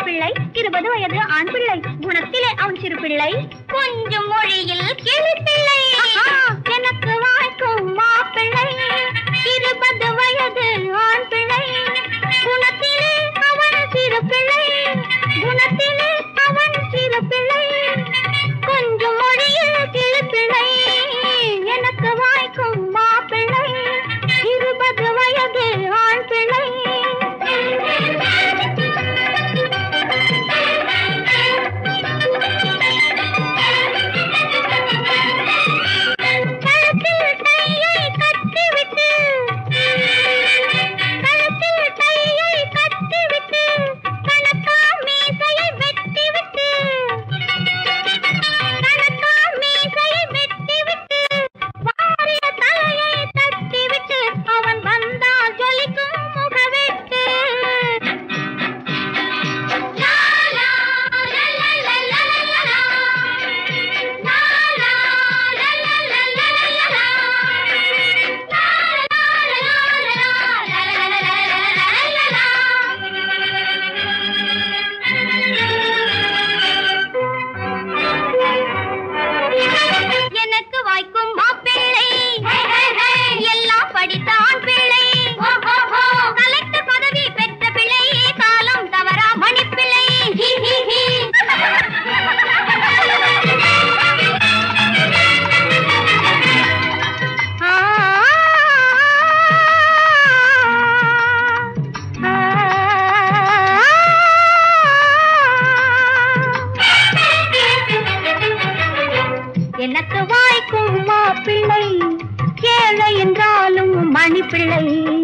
பிள்ளை இருபது வயது ஆண் பிள்ளை குணத்திலே அவன் சிறு பிள்ளை கொஞ்சம் மொழியில் கிளி பிள்ளை எனக்கு வாய்க்கும் மாப்பிள்ளை இருபது வயது ஆண் பிள்ளை குணத்திலே அவன் சிறு பிள்ளை குணத்திலே அவன் சிறு பிள்ளை கொஞ்சம் மொழியில் கிளி பிள்ளை எனக்கு வாய்க்கும் மாப்பிள்ளை இருபது வயது ஆண் பிள்ளை கழுத்தில் டையை கட்டிவிட்டு கழுத்தில் டையை கட்டிவிட்டு கணக்கா மீசையை வெட்டிவிட்டு கணக்கா மீசையை வெட்டிவிட்டு வாரிய தலையை தட்டிவிட்டு அவன் வந்தால் ஜொலிக்கும் முகவெட்டு லா, லா, லா, லா, லா, லா, லா, லா. லா, லா, லா, லா, லா, லா, லா, லா, லா. லா, லா, லா, லா, லா, லா, லா, லா, லா, லா. எனக்கு வாய்க்கும் மாப்பிள்ளை எல்லாம் படித்த ஆண் பிள்ளை கலெக்டர் பதவி பெற்ற பிள்ளை காலம் தவறா மணிப்பிள்ளை ஆ, ஆ, எனக்கு வாய்க்கும் மாப்பிள்ளை ஏழை என்றாலும் மணிப்பிள்ளை